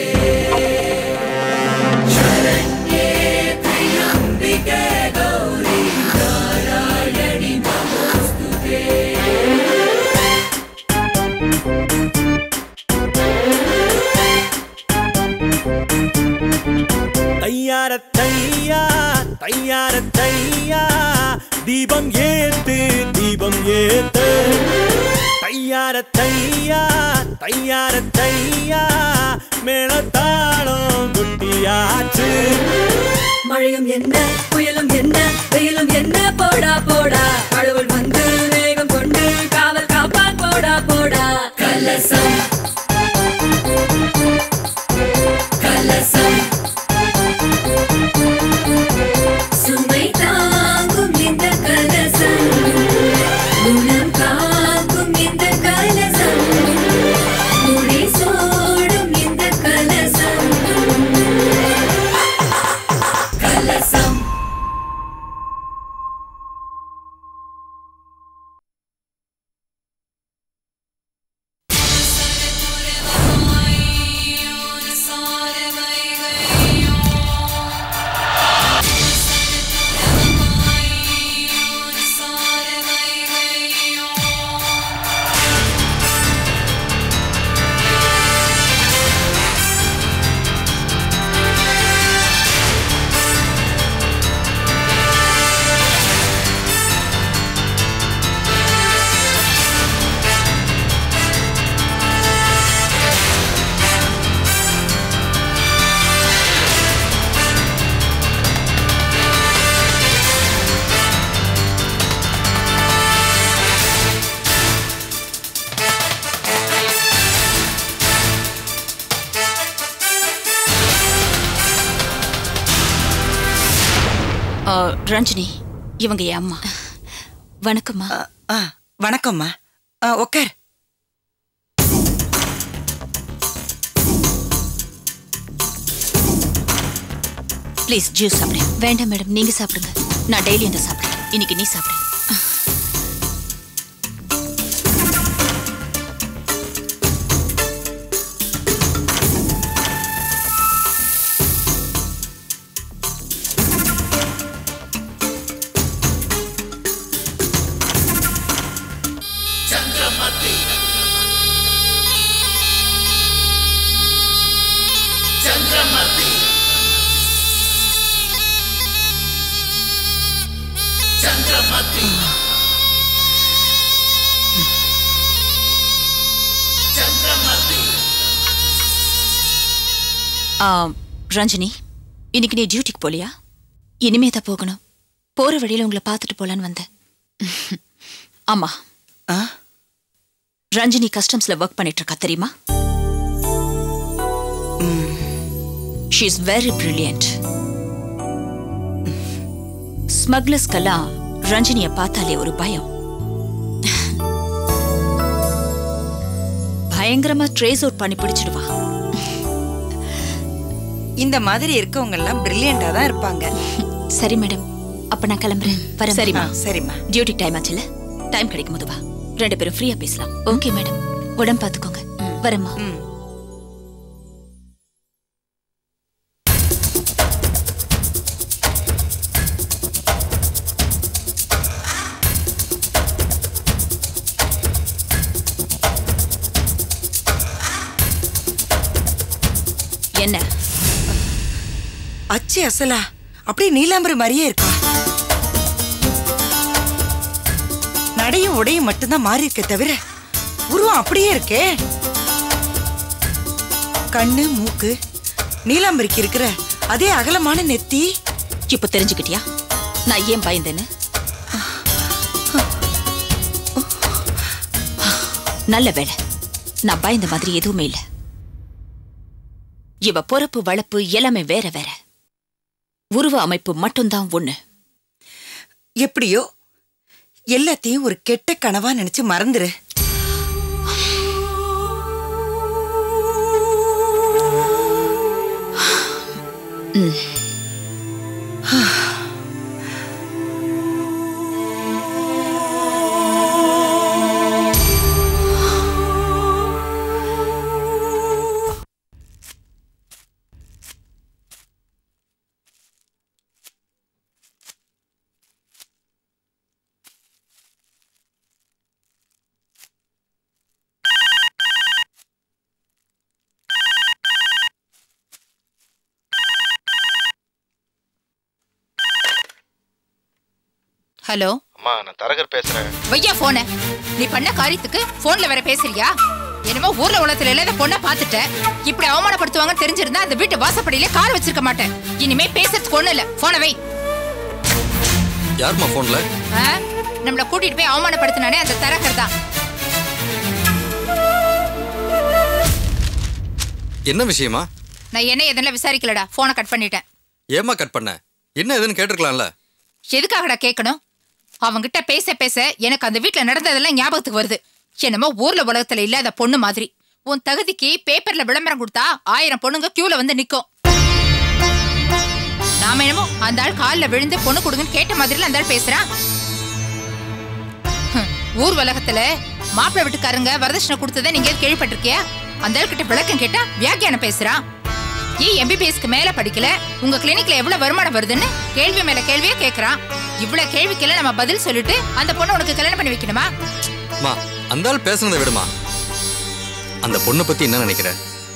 தையார தையா தையார தையா தீபம் ஏத்து தீபம் ஏத்து தையார தையா தையார தையா மேளத்தாளம் குட்டியாச்சு மழையும் என்ன புயலும் என்ன வெயிலும் என்ன போடா போடா கடவுள் வந்து வேகம் கொண்டு காவல் காப்பான் போடா போடா கலசம் கலசம் சுமை தாங்கும் இந்த கலசம் குணம் காக்கும் இந்த கலசம் முடி சோடும் இந்த கலசம் கலசம் ஆ, ரஞ்சினி இவங்க என் அம்மா வணக்கம்மா ஆ, ஆ, வணக்கம்மா ஆ, உக்கார் ப்ளீஸ் ஜூஸ் சாப்பிடு வேண்டாம் மேடம் நீங்க சாப்பிடுங்க நான் டெய்லி இந்த சாப்பிடுறேன் இன்னைக்கு நீ சாப்பிடு ஆ, ரஞ்சினி இன்னைக்கு நீ டியூட்டிக்கு போலியா இனிமே தான் போகணும் போற வழியில உங்களை பார்த்துட்டு போலான்னு வந்தேன் ஆமா ஆ, ரஞ்சினி கஸ்டம்ஸ்ல ஒர்க் பண்ணிட்டு இருக்கா தெரியுமா ஷீ இஸ் வெரி பிரில்லியன்ட் ஸ்மக்லர்ஸ்க்கெல்லாம் ரஞ்சினிய பார்த்தாலே ஒரு பயம் பயங்கரமா ட்ரேஸ் அவுட் பண்ணி பிடிச்சிடுவா இந்த மாதிரி இருக்கவங்க எல்லாம் பிரில்லியண்டா தான் இருப்பாங்க சரி மேடம் அப்ப நான் கிளம்புறேன் வரேன் சரிம்மா ஆ, சரிம்மா டியூட்டி டைம் ஆச்சுல டைம் கிடைக்கும் போது வா ரெண்டு பேரும் ஃப்ரீயா பேசலாம் ஓகே மேடம் உடம்பு பாத்துக்கோங்க வரேம்மா ம். என்ன அச்சு அசலா அப்படியே நீலாம்பரி மாதிரியே இருக்கா நடையும் உடையும் மட்டும்தான் மாறி இருக்கே தவிர உருவம் அப்படியே இருக்கே கண்ணு மூக்கு நீலாம்பரிக்கு இருக்கிற அதே அகலமான நெத்தி இப்ப தெரிஞ்சுக்கிட்டியா நான் ஏன் பயந்தேன்னு நல்ல வேலை நான் பயந்த மாதிரி எதுவுமே இல்ல இவ பொறப்பு வளப்பு எல்லாமே வேற வேற உருவ அமைப்பு மட்டும்தான் ஒண்ணு எப்படியோ எல்லாத்தையும் ஒரு கெட்ட கனவா நினைச்சு மறந்துரு ஹலோ அம்மா நான் தரகர் பேசுறேன் வையா போன நீ பண்ண காரியத்துக்கு போன்ல வேற பேசுறியா என்னமோ ஊர்ல உலகத்துல இல்லாத பொண்ணை பாத்துட்ட இப்படி அவமானப்படுத்துவாங்கன்னு தெரிஞ்சிருந்தா அந்த வீட்டு வாசப்படியில கால் வச்சிருக்க மாட்டேன் இனிமே பேசுறதுக்கு ஒண்ணு இல்ல போன வை யாரும்மா ஃபோன்ல ஆ? நம்மள கூட்டிட்டு போய் அவமானப்படுத்தினானே அந்த தரகர் தான் என்ன விஷயமா நான் என்ன எதெல்லாம் விசாரிக்கலடா போனை கட் பண்ணிட்டேன் ஏமா கட் பண்ண என்ன எதுன்னு கேட்டிருக்கலாம்ல எதுக்காகடா கேட்கணும் அவங்கிட்ட பேச பேச எனக்கு அந்த வீட்ல நடந்ததெல்லாம் ஞாபகத்துக்கு வருது என்னமோ ஊர்ல உலகத்துல இல்லாத பொண்ணு மாதிரி உன் தகுதிக்கு பேப்பர்ல விளம்பரம் கொடுத்தா ஆயிரம் பொண்ணுங்க கியூல வந்து நிக்கும் நாம என்னமோ அந்த ஆள் கால்ல விழுந்து பொண்ணு கொடுங்கன்னு கேட்ட மாதிரில அந்த ஆள் பேசுறான் ஹம், ஊர் உலகத்துல மாப்பிள்ளை வீட்டுக்காரங்க வரதட்சணை கொடுத்ததை நீங்க எதுவும் கேள்விப்பட்டிருக்கியா அந்த ஆள் கிட்ட விளக்கம் கேட்டா வியாக்கியானம் பேசுறான் ஏன் எம்பிபிஎஸ்க்கு மேல படிக்கல உங்க கிளினிக்ல எவ்வளவு வருமானம் வருதுன்னு கேள்வி மேல கேள்வியே கேக்குறான் இவ்வளவு கேள்விக்கெல்லாம் நம்ம பதில் சொல்லிட்டு அந்த பொண்ணை உனக்கு கல்யாணம் பண்ணி வைக்கணுமா மா அந்த ஆள் பேசுனதை விடுமா அந்த பொண்ணை பத்தி என்ன நினைக்கிற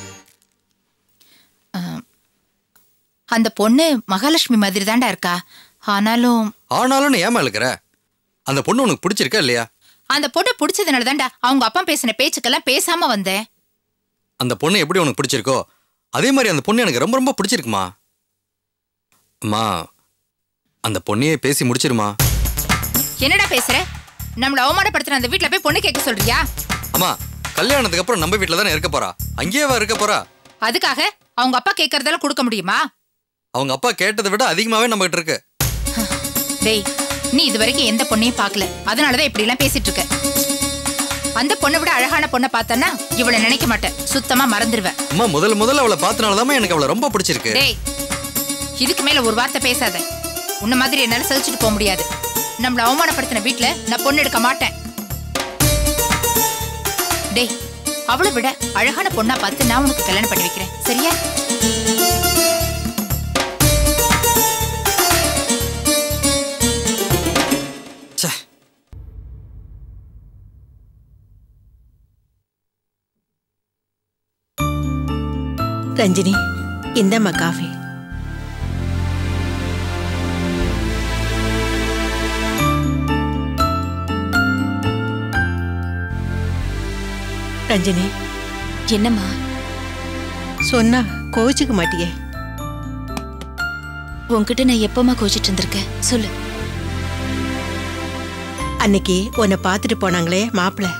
அந்த பொண்ணு மகாலட்சுமி மாதிரி தான்டா இருக்கா ஆனாலும் ஆனாலும் நீ ஏமா இருக்கிற அந்த பொண்ணு உனக்கு பிடிச்சிருக்கா இல்லையா அந்த பொண்ணு பிடிச்சதுனால தான்டா அவங்க அப்பா பேசின பேச்சுக்கெல்லாம் பேசாம வந்தேன் அந்த பொண்ணு எப்படி உனக்கு பிடிச்சிருக்கோ அதே மாதிரி அந்த பொண்ணு எனக்கு ரொம்ப ரொம்ப பிடிச்சிருக்குமா அம்மா அந்த பொண்ணையே பேசி முடிச்சிருமா என்னடா பேசுற நம்மள அவமானப்படுத்துற அந்த வீட்ல போய் பொண்ணு கேட்க சொல்றியா அம்மா கல்யாணத்துக்கு அப்புறம் நம்ம வீட்டில் தானே இருக்க போறா அங்கேயேவா இருக்க போறா அதுக்காக அவங்க அப்பா கேட்கறதெல்லாம் கொடுக்க முடியுமா அவங்க அப்பா கேட்டதை விட அதிகமாவே நம்ம கிட்ட இருக்கு டேய் நீ இது வரைக்கும் எந்த பொண்ணையும் பார்க்கல அதனாலதான் இப்படி எல்லாம் பேசிட்டு இருக்க அந்த பொண்ணை விட அழகான பொண்ணை பார்த்தனா இவளை நினைக்க மாட்டேன் சுத்தமா மறந்துடுவேன் அம்மா முதல்ல முதல்ல அவளை பார்த்தனாலதான் எனக்கு அவளை ரொம்ப பிடிச்சிருக்கு டேய் இதுக்கு மேல ஒரு வார்த்தை பேசாத உன்ன மாதிரி என்னால சகிச்சுட்டு போக முடியாது நம்மள அவமானப்படுத்தின வீட்ல நான் பொண்ணு எடுக்க மாட்டேன் டேய் அவளை விட அழகான பொண்ணா பார்த்து நான் உனக்கு கல்யாணம் பண்ணி வைக்கிறேன் சரியா ச்சே ரஞ்சினி இந்தம்மா காஃபி ரஞ்சினி என்னம்மா சொன்னா கோச்சுக்க மாட்டியே உன்கிட்ட நான் எப்பமா கோச்சிட்டு இருந்திருக்கேன் சொல்லு அன்னைக்கு உன்னை பார்த்துட்டு போனாங்களே மாப்பிள்ள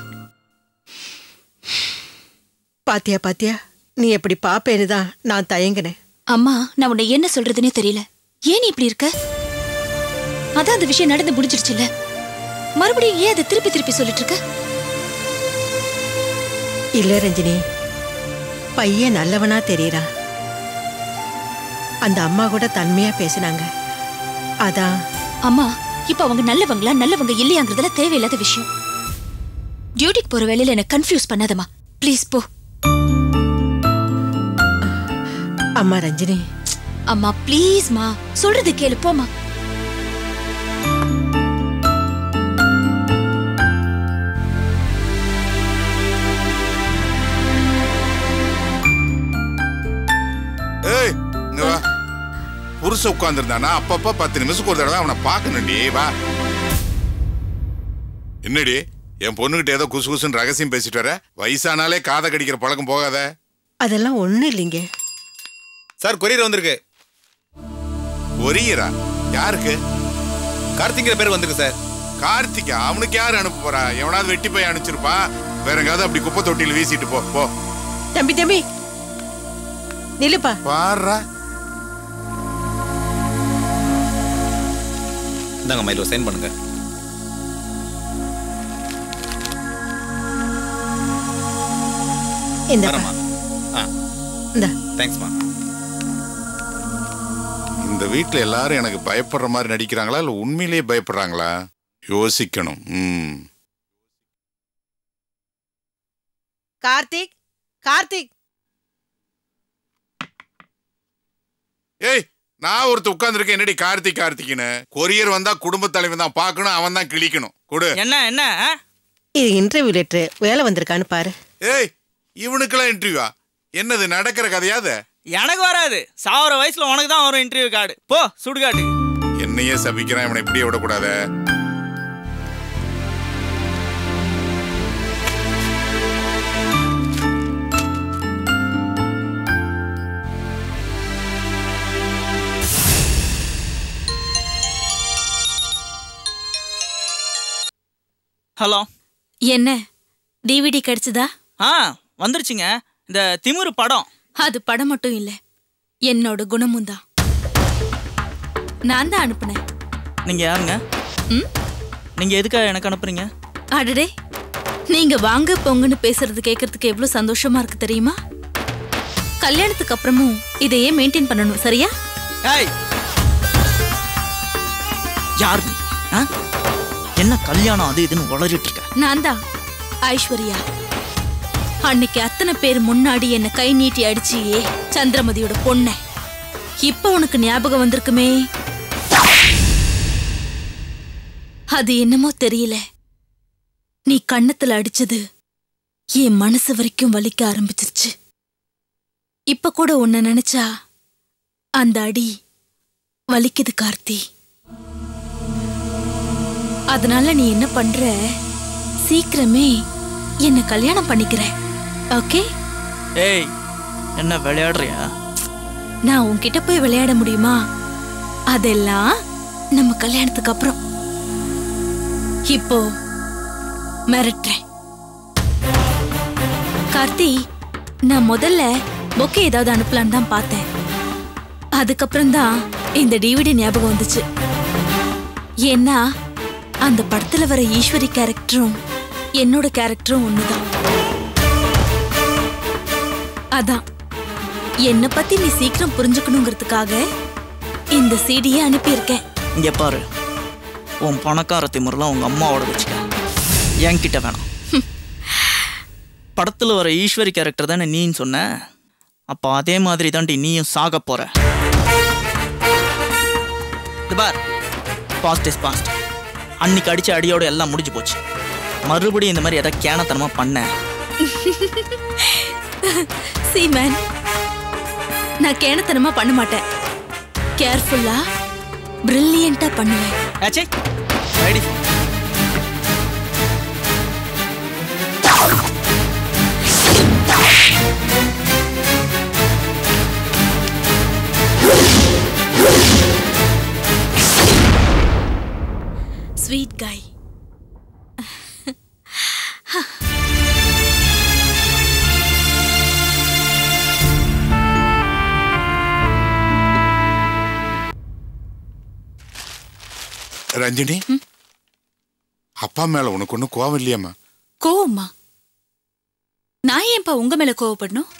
பாத்தியா பாத்தியா நீ எப்படி பாப்பேன்னு தான் நான் தயங்கினேன் அம்மா நான் உன்னை என்ன சொல்றதுன்னே தெரியல ஏன் நீ இப்படி இருக்க அதான் அந்த விஷயம் நடந்து முடிஞ்சிருச்சுல்ல மறுபடியும் ஏன் அதை திருப்பி திருப்பி சொல்லிட்டு இருக்க இல்ல ரஞ்சினி பையன் நல்லவனா தெரியறான் அந்த அம்மா கூட தன்மையா பேசினாங்க அதான் அம்மா இப்ப அவங்க நல்லவங்களா நல்லவங்க இல்லையாங்கிறதுல தேவையில்லாத விஷயம் டியூட்டிக்கு போற வேலையில என்ன கன்ஃபியூஸ் பண்ணாதம்மா ப்ளீஸ் போ அம்மா ரஞ்சினி அம்மா ப்ளீஸ்மா சொல்றது கேளு போமா ஏய் இங்க வா புருஷ உட்கார்ந்துருந்தானா அப்பப்ப பத்து நிமிஷத்துக்கு ஒரு தடவை அவனை பார்க்கணும்டி வா என்னடி என் பொண்ணுகிட்ட ஏதோ குசு குசுன்னு ரகசியம் பேசிட்டு வர வயசானாலே காதை கடிக்கிற பழக்கம் போகாத அதெல்லாம் ஒண்ணும் இல்லைங்க சார் கொரியர் வந்திருக்கு ஒரியரா யாருக்கு கார்த்திங்கிற பேர் வந்திருக்கு சார் கார்த்திகா அவனுக்கு யாரு அனுப்ப போறா எவனாவது வெட்டி போய் அனுப்பிச்சிருப்பான் வேற எங்காவது அப்படி குப்பை தொட்டியில் வீசிட்டு போ போ தம்பி தம்பி நில்லுப்பா பாருடா இந்தாங்க மயில் சைன் பண்ணுங்க இந்த வரமா ஆ இந்த தேங்க்ஸ்மா இந்த வீட்ல எல்லாரும் எனக்கு பயப்படுற மாதிரி நடிக்கிறாங்களா இல்ல உண்மையிலேயே பயப்படுறாங்களா யோசிக்கணும் ம் கார்த்திக் கார்த்திக் ஏய் நான் ஒருத்த உட்கார்ந்துருக்கேன் என்னடி கார்த்திக் கார்த்திக்னு கொரியர் வந்தா குடும்ப தலைவன் தான் பார்க்கணும் அவன் தான் கிழிக்கணும் கொடு என்ன என்ன ஆ? இது இன்டர்வியூ லெட்ரு வேலை வந்திருக்கான்னு பாரு ஏய் இவனுக்கெல்லாம் இன்டர்வியூவா என்னது நடக்கிற கதையாது எனக்கு வராது சாவர வயசுல உனக்கு தான் வரும் இன்டர்வியூ கார்டு போ சுடுகாட்டுக்கு என்னையே சபிக்கிறான் இவனை இப்படியே விடக்கூடாத ஹலோ என்ன டிவிடி கிடைச்சதா ஆ வந்துருச்சுங்க இந்த திமிரு படம் அது படம் மட்டும் இல்ல என்னோட குணமும் தான் நான் தான் அனுப்புனேன் நீங்க யாருங்க ம்? நீங்க எதுக்காக எனக்கு அனுப்புறீங்க அடடே நீங்க வாங்க பொங்குன்னு பேசுறது கேட்கறதுக்கு எவ்வளவு சந்தோஷமா இருக்கு தெரியுமா கல்யாணத்துக்கு அப்புறமும் இதையே மெயின்டைன் பண்ணணும் சரியா ஏய் யார் நீ ஆ? என்ன கல்யாணம் அது இதுன்னு உளறிட்டு இருக்க நான் தான் ஐஸ்வர்யா அன்னைக்கு அத்தனை பேர் முன்னாடி என்ன கை நீட்டி அடிச்சியே சந்திரமதியோட பொண்ண இப்ப உனக்கு ஞாபகம் வந்திருக்குமே அது என்னமோ தெரியல நீ கண்ணத்துல அடிச்சது என் மனசு வரைக்கும் வலிக்க ஆரம்பிச்சிருச்சு இப்ப கூட உன்னை நினைச்சா அந்த அடி வலிக்குது கார்த்தி அதனால நீ என்ன பண்ற சீக்கிரமே என்ன கல்யாணம் பண்ணிக்கிற ஓகே ஏய் என்ன விளையாடுறியா நான் உன்கிட்ட போய் விளையாட முடியுமா அதெல்லாம் நம்ம கல்யாணத்துக்கு அப்புறம் இப்போ மிரட்டுறேன் கார்த்தி நான் முதல்ல பொக்கே ஏதாவது அனுப்பலான்னு தான் பார்த்தேன் அதுக்கப்புறம் தான் இந்த டிவிடி ஞாபகம் வந்துச்சு ஏன்னா அந்த படத்துல வர ஈஸ்வரி கேரக்டரும் என்னோட கேரக்டரும் ஒண்ணுதான் அதான் என்ன பத்தி நீ சீக்கிரம் புரிஞ்சுக்கணுங்கிறதுக்காக இந்த சீடியை அனுப்பியிருக்கேன் இங்க பாரு உன் பணக்கார திமிரெல்லாம் உங்க அம்மாவோட வச்சுக்க என்கிட்ட வேணாம் படத்துல வர ஈஸ்வரி கேரக்டர் தானே நீன்னு சொன்ன அப்போ அதே மாதிரி தாண்டி நீயும் சாக போற இது பார் பாஸ்ட் இஸ் பாஸ்ட் அன்னைக்கு அடிச்ச அடியோட எல்லாம் முடிஞ்சு போச்சு மறுபடியும் இந்த மாதிரி எதாவது கேனத்தனமா பண்ண சி மேன் நான் கேணத்தனமா பண்ண மாட்டேன் கேர்ஃபுல்லா பிரில்லியண்டா பண்ணுவேன் ஆச்சே ரெடி ஸ்வீட் காய் ரஞ்சினி அப்பா மேல உனக்கு ஒன்றும் கோவம் இல்லையாம்மா கோவமா நான் ஏன்பா உங்க மேல கோவப்படணும்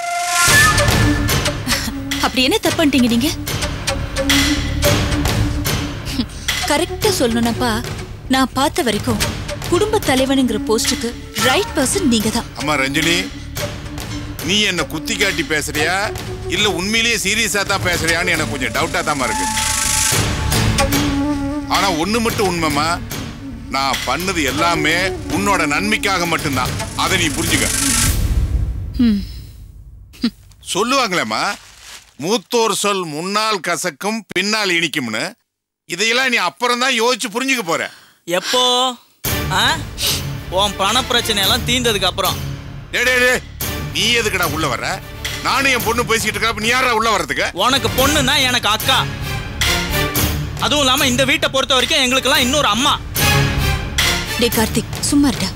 அப்படி என்ன தப்பு பண்ணிட்டீங்க நீங்க கரெக்டா சொல்லணும்னாப்பா நான் பார்த்த வரைக்கும் குடும்ப தலைவனுங்கிற போஸ்டுக்கு ரைட் பர்சன் நீங்க தான் அம்மா ரஞ்சினி நீ என்ன குத்தி காட்டி பேசுறியா இல்ல உண்மையிலேயே சீரியஸா தான் பேசுறியான்னு எனக்கு கொஞ்சம் டவுட்டா தான் இருக்கு ஆனா ஒண்ணு மட்டும் உண்மைமா நான் பண்ணது எல்லாமே உன்னோட நன்மைக்காக மட்டும்தான் அதை நீ புரிஞ்சுக்க சொல்லுவாங்களேம்மா மூத்தோர் சொல் முன்னால் கசக்கும் பின்னால் இனிக்கும்னு இதையெல்லாம் நீ அப்புறம் தான் யோசிச்சு புரிஞ்சுக்க போற எப்போ ஆ உன் பண பிரச்சனை எல்லாம் தீர்ந்ததுக்கு அப்புறம் டேய், டேய், டேய், நீ எதுக்குடா உள்ள வர்ற நானும் என் பொண்ணு பேசிக்கிட்டு இருக்கப்ப நீ யாரா உள்ள வர்றதுக்கு உனக்கு பொண்ணுன்னா எனக்கு அக்கா அதுவும் இல்லாம இந்த வீட்டை பொறுத்த வரைக்கும் எங்களுக்கெல்லாம் இன்னொரு அம்மா டே கார்த்திக் சும்மா இருடா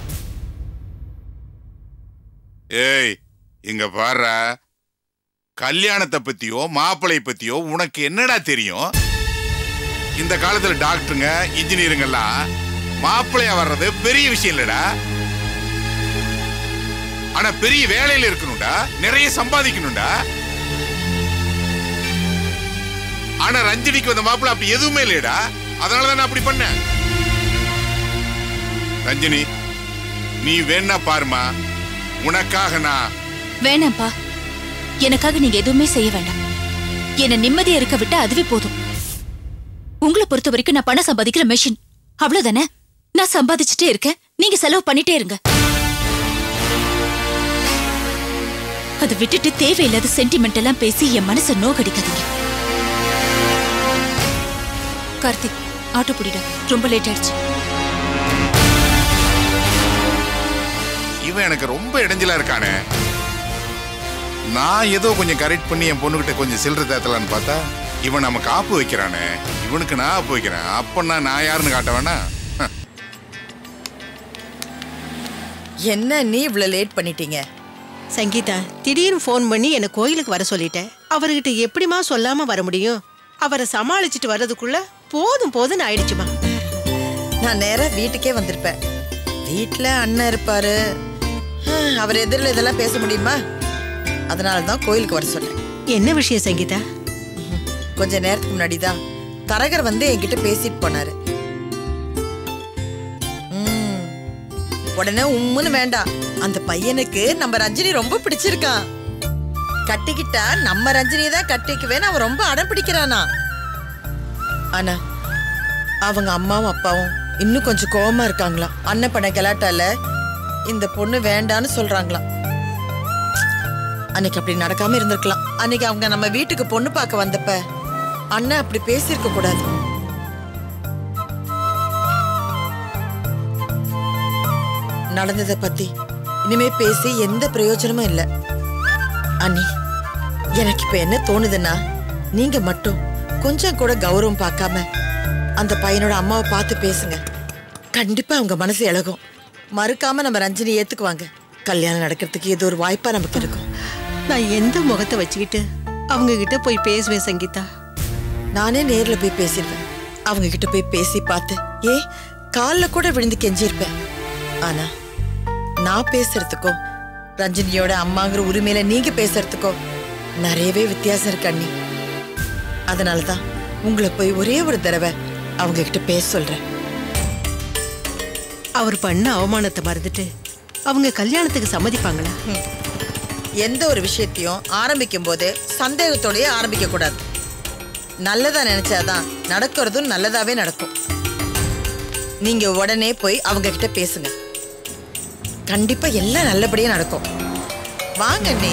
ஏய் இங்க பாரு கல்யாணத்தை பத்தியோ மாப்பிளை பத்தியோ உனக்கு என்னடா தெரியும் இந்த காலத்துல டாக்டருங்க இன்ஜினியருங்கெல்லாம் மாப்பிள்ளையா வர்றது பெரிய விஷயம் இல்லடா ஆனா பெரிய வேலையில இருக்கணும்டா நிறைய சம்பாதிக்கணும்டா ஆனா ரஞ்சினிக்கு வந்த மாப்பிள்ளை அப்படி எதுவுமே இல்லையடா அதனாலதான் நான் அப்படி பண்ணேன் ரஞ்சினி நீ வேணா பாருமா உனக்காக நான் வேணாம்ப்பா எனக்காக நீங்க எதுவுமே செய்ய வேண்டாம் என்ன நிம்மதியா இருக்க விட்டா அதுவே போதும் உங்களை பொறுத்த வரைக்கும் நான் பணம் சம்பாதிக்கிற மெஷின் அவ்வளவுதானே நான் சம்பாதிச்சுட்டே இருக்கேன் நீங்க செலவு பண்ணிட்டே இருங்க அதை விட்டுட்டு தேவையில்லாத சென்டிமெண்ட் எல்லாம் பேசி என் மனசை நோகடிக்காதீங்க கார்த்திக் ஆட்டோ பிடிடா ரொம்ப லேட் ஆயிடுச்சு இவன் எனக்கு ரொம்ப இடைஞ்சலா இருக்கானே நான் ஏதோ கொஞ்சம் கரெக்ட் பண்ணி என் பொண்ணுகிட்ட கொஞ்சம் சில்லறை தேத்தலான்னு பார்த்தா இவன் நமக்கு ஆப்பு வைக்கிறானே இவனுக்கு நான் ஆப்பு வைக்கிறேன் அப்பன்னா நான் யாருன்னு காட்ட வேணா ஹ. என்ன நீ இவ்வளவு லேட் பண்ணிட்டீங்க சங்கீதா திடீர்னு ஃபோன் பண்ணி என்னை கோயிலுக்கு வர சொல்லிட்டேன் அவர்கிட்ட எப்படிமா சொல்லாம வர முடியும் அவரை சமாளிச்சுட்டு வர்றதுக்குள்ள போதும் போதும்னு ஆயிடுச்சுமா நான் நேரா வீட்டுக்கே வந்திருப்பேன் வீட்ல அண்ணன் இருப்பாரு ஹம், அவர் எதிரில் இதெல்லாம் பேச முடியுமா அதனால தான் கோயிலுக்கு வர சொன்னேன் என்ன விஷயம் சங்கீதா கொஞ்ச நேரத்துக்கு முன்னாடி தான் தரகர் வந்து என்கிட்ட பேசிட்டு போனாரு ம், உடனே உம்முன்னு வேண்டாம் அந்த பையனுக்கு நம்ம ரஞ்சினி ரொம்ப பிடிச்சிருக்கான் கட்டிக்கிட்டா நம்ம ரஞ்சினியை தான் கட்டிக்குவேன்னு அவன் ரொம்ப அடம் பிடிக்கிறானா ஆனா அவங்க அம்மாவும் அப்பாவும் இன்னும் கொஞ்சம் கோவமா இருக்காங்களாம் அண்ணன் பண்ண கலாட்டால இந்த பொண்ணு வேண்டான்னு சொல்றாங்களாம் அன்னைக்கு அப்படி நடக்காம இருந்திருக்கலாம் அன்னைக்கு அவங்க நம்ம வீட்டுக்கு பொண்ணு பார்க்க வந்தப்ப அண்ணன் அப்படி பேசியிருக்க கூடாது நடந்ததை பத்தி இனிமே பேசி எந்த பிரயோஜனமும் இல்ல அண்ணி எனக்கு இப்ப என்ன தோணுதுன்னா நீங்க மட்டும் கொஞ்சம் கூட கௌரவம் பார்க்காம அந்த பையனோட அம்மாவை பார்த்து பேசுங்க கண்டிப்பா அவங்க மனசு இழகும் மறுக்காம நம்ம ரஞ்சினி ஏத்துக்குவாங்க கல்யாணம் நடக்கிறதுக்கு இது ஒரு வாய்ப்பா நமக்கு இருக்கும் நான் எந்த முகத்தை வச்சுக்கிட்டு அவங்க கிட்ட போய் பேசுவேன் சங்கீதா நானே நேர்ல போய் பேசிடுவேன் அவங்க கிட்ட போய் பேசி பார்த்து ஏ கால்ல கூட விழுந்து கெஞ்சிருப்பேன் ஆனா நான் பேசுறதுக்கும் ரஞ்சினியோட அம்மாங்கிற உரிமையில நீங்க பேசுறதுக்கும் நிறையவே வித்தியாசம் இருக்கு அண்ணி அதனாலதான் உங்களை போய் ஒரே ஒரு தடவை அவங்க கிட்ட பேச சொல்றேன் அவர் பண்ண அவமானத்தை மறந்துட்டு அவங்க கல்யாணத்துக்கு சம்மதிப்பாங்களா எந்த ஒரு விஷயத்தையும் ஆரம்பிக்கும் போது சந்தேகத்தோடயே ஆரம்பிக்க கூடாது நல்லதா நினைச்சாதான் நடக்கிறதும் நல்லதாவே நடக்கும் நீங்க உடனே போய் அவங்க கிட்ட பேசுங்க கண்டிப்பா எல்லாம் நல்லபடியா நடக்கும் வாங்க நீ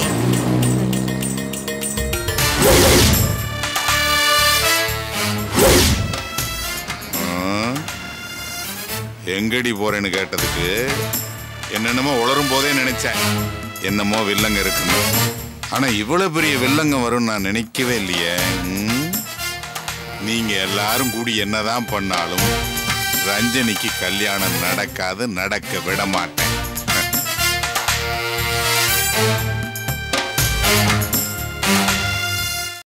எங்கடி போறேன்னு கேட்டதுக்கு என்னென்னமோ உளரும் போதே நினைச்சேன் என்னமோ வில்லங்க இருக்குன்னு ஆனா இவ்வளவு பெரிய வில்லங்க வரும்னு நான் நினைக்கவே இல்லையே ம்? நீங்க எல்லாரும் கூடி என்னதான் பண்ணாலும் ரஞ்சனிக்கு கல்யாணம் நடக்காது நடக்க விட மாட்டேன்